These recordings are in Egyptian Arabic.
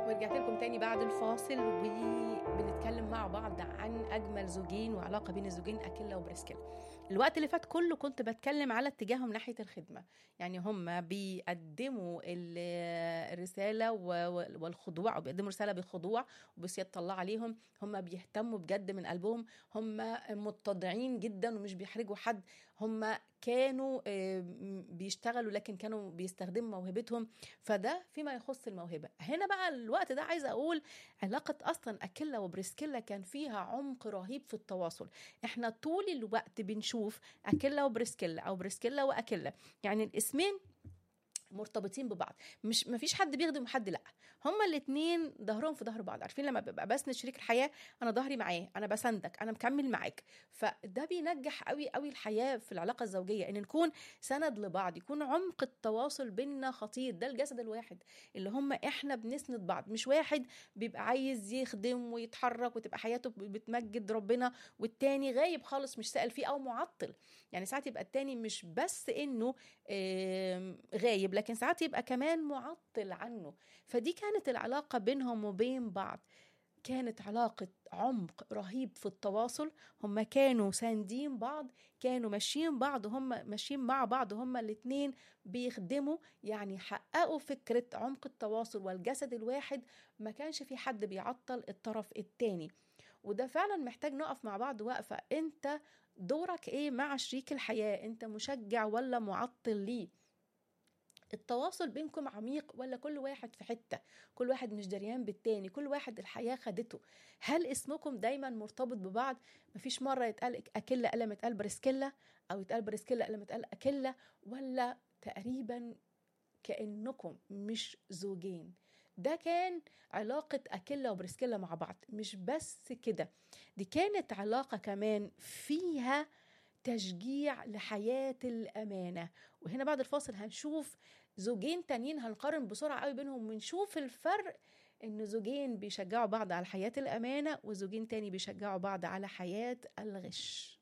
ورجعت لكم تاني بعد الفاصل وبنتكلم مع بعض عن اجمل زوجين وعلاقه بين الزوجين اكيلا وبريسكيلا الوقت اللي فات كله كنت بتكلم على اتجاههم ناحيه الخدمه يعني هم بيقدموا ال- الرساله و- والخضوع او بيقدموا رساله بخضوع وبسيادة الله عليهم هم بيهتموا بجد من قلبهم هم متضعين جدا ومش بيحرجوا حد هم كانوا آه، بيشتغلوا لكن كانوا بيستخدموا موهبتهم فده فيما يخص الموهبه هنا بقى الوقت ده عايزه اقول علاقه اصلا اكيلا وبريسكيلا كان فيها عمق رهيب في التواصل احنا طول الوقت بنشوف اكيلا وبريسكيلا او بريسكيلا واكيلا يعني الاسمين مرتبطين ببعض مش مفيش حد بيخدم حد لا هما الاثنين ظهرهم في ظهر بعض عارفين لما ببقى بسند شريك الحياه انا ظهري معاه انا بسندك انا مكمل معاك فده بينجح قوي قوي الحياه في العلاقه الزوجيه ان نكون سند لبعض يكون عمق التواصل بينا خطير ده الجسد الواحد اللي هم احنا بنسند بعض مش واحد بيبقى عايز يخدم ويتحرك وتبقى حياته بتمجد ربنا والتاني غايب خالص مش سائل فيه او معطل يعني ساعات يبقى التاني مش بس انه آم، غايب لكن ساعات يبقى كمان معطل عنه فدي كانت العلاقة بينهم وبين بعض كانت علاقة عمق رهيب في التواصل هم كانوا ساندين بعض كانوا ماشيين بعض هم ماشيين مع بعض هم الاتنين بيخدموا يعني حققوا فكرة عمق التواصل والجسد الواحد ما كانش في حد بيعطل الطرف التاني وده فعلا محتاج نقف مع بعض وقفة انت دورك ايه مع شريك الحياة انت مشجع ولا معطل ليه التواصل بينكم عميق ولا كل واحد في حتة كل واحد مش دريان بالتاني كل واحد الحياة خدته هل اسمكم دايما مرتبط ببعض مفيش مرة يتقال أكلة إلا ما يتقال بريسكيلا أو يتقال بريسكيلا إلا ما يتقال أكلة ولا تقريبا كأنكم مش زوجين ده كان علاقة أكيلا وبريسكيلا مع بعض مش بس كده دي كانت علاقة كمان فيها تشجيع لحياة الأمانة وهنا بعد الفاصل هنشوف زوجين تانيين هنقارن بسرعة قوي بينهم ونشوف الفرق إن زوجين بيشجعوا بعض على حياة الأمانة وزوجين تاني بيشجعوا بعض على حياة الغش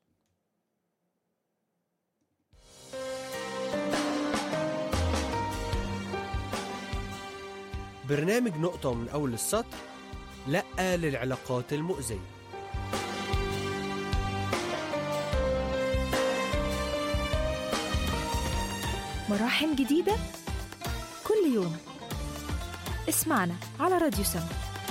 برنامج نقطة من أول السطر لأ للعلاقات المؤذية مراحم جديدة كل يوم اسمعنا على راديو سما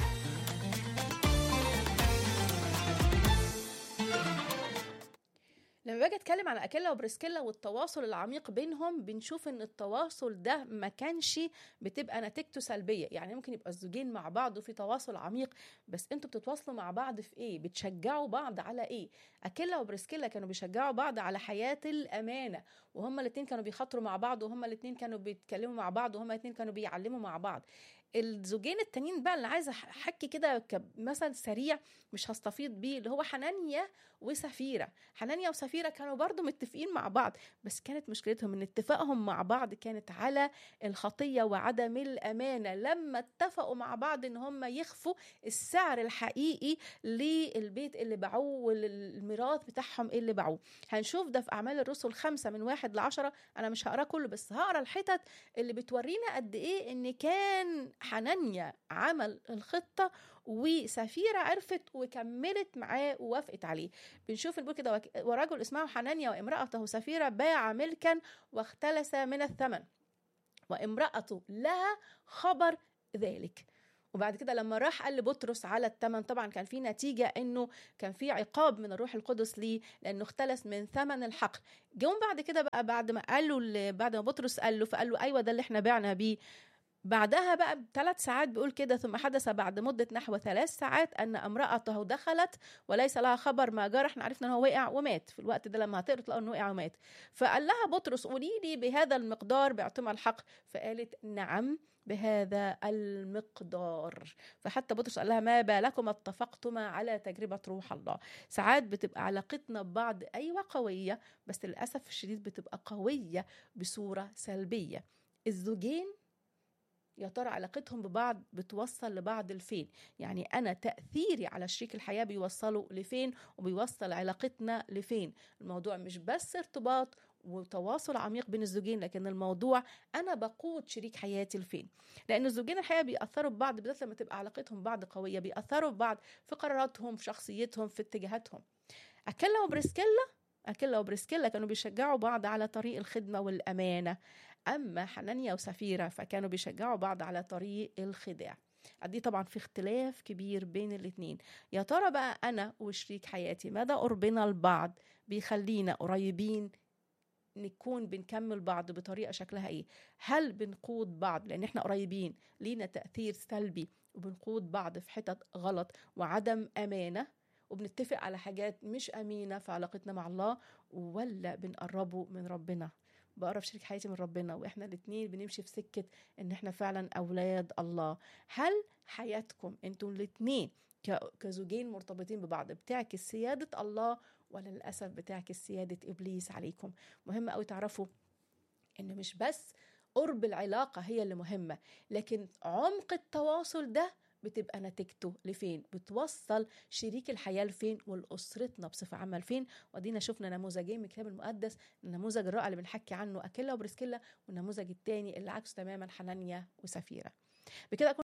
لما باجي اتكلم عن اكيلا وبريسكيلا والتواصل العميق بينهم بنشوف ان التواصل ده ما كانش بتبقى نتيجته سلبيه يعني ممكن يبقى الزوجين مع بعض وفي تواصل عميق بس انتوا بتتواصلوا مع بعض في ايه بتشجعوا بعض على ايه اكيلا وبريسكيلا كانوا بيشجعوا بعض على حياه الامانه وهما الاثنين كانوا بيخاطروا مع بعض وهما الاثنين كانوا بيتكلموا مع بعض وهما الاثنين كانوا بيعلموا مع بعض الزوجين التانيين بقى اللي عايزه احكي كده كمثل سريع مش هستفيض بيه اللي هو حنانيا وسفيره حنانيا وسفيره كانوا برضو متفقين مع بعض بس كانت مشكلتهم ان اتفاقهم مع بعض كانت على الخطيه وعدم الامانه لما اتفقوا مع بعض ان هم يخفوا السعر الحقيقي للبيت اللي باعوه والميراث بتاعهم اللي باعوه هنشوف ده في اعمال الرسل خمسة من واحد لعشرة انا مش هقرا كله بس هقرا الحتت اللي بتورينا قد ايه ان كان حنانيا عمل الخطه وسفيره عرفت وكملت معاه ووافقت عليه بنشوف بنقول كده وك- ورجل اسمه حنانيا وامرأته سفيرة باع ملكا واختلس من الثمن وامرأته لها خبر ذلك وبعد كده لما راح قال لبطرس على الثمن طبعا كان في نتيجة انه كان في عقاب من الروح القدس ليه لانه اختلس من ثمن الحقل جم بعد كده بقى بعد ما قالوا ل- بعد ما بطرس قال له فقال له ايوه ده اللي احنا بعنا بيه بعدها بقى بثلاث ساعات بيقول كده ثم حدث بعد مدة نحو ثلاث ساعات أن امرأته دخلت وليس لها خبر ما جرى احنا عرفنا أنه وقع ومات في الوقت ده لما هتقرأ تلاقوا أنه وقع ومات فقال لها بطرس قولي لي بهذا المقدار باعتمى الحق فقالت نعم بهذا المقدار فحتى بطرس قال لها ما بالكم اتفقتما على تجربة روح الله ساعات بتبقى علاقتنا ببعض أيوة قوية بس للأسف الشديد بتبقى قوية بصورة سلبية الزوجين يا ترى علاقتهم ببعض بتوصل لبعض لفين يعني انا تاثيري على شريك الحياه بيوصله لفين وبيوصل علاقتنا لفين الموضوع مش بس ارتباط وتواصل عميق بين الزوجين لكن الموضوع انا بقود شريك حياتي لفين لان الزوجين الحقيقه بيأثروا ببعض بالذات لما تبقى علاقتهم ببعض قويه بيأثروا ببعض في قراراتهم في شخصيتهم في اتجاهاتهم اكيلا وبريسكيلا اكيلا وبريسكيلا كانوا بيشجعوا بعض على طريق الخدمه والامانه اما حنانيا وسفيرة فكانوا بيشجعوا بعض على طريق الخداع دي طبعا في اختلاف كبير بين الاتنين يا ترى بقى انا وشريك حياتي مدى قربنا لبعض بيخلينا قريبين نكون بنكمل بعض بطريقه شكلها ايه هل بنقود بعض لان احنا قريبين لينا تاثير سلبي وبنقود بعض في حتت غلط وعدم امانه وبنتفق على حاجات مش امينه في علاقتنا مع الله ولا بنقربه من ربنا بقرب شريك حياتي من ربنا واحنا الاتنين بنمشي في سكه ان احنا فعلا اولاد الله هل حياتكم انتوا الاتنين ك- كزوجين مرتبطين ببعض بتعكس سياده الله ولا للاسف بتعكس سياده ابليس عليكم مهم قوي تعرفوا ان مش بس قرب العلاقه هي اللي مهمه لكن عمق التواصل ده بتبقى نتيجته لفين بتوصل شريك الحياه لفين والاسرتنا بصفه عامه لفين ودينا شفنا نموذجين من الكتاب المقدس النموذج الرائع اللي بنحكي عنه اكيلا وبرسكيلا والنموذج الثاني اللي عكسه تماما حنانيا وسفيره بكده أكون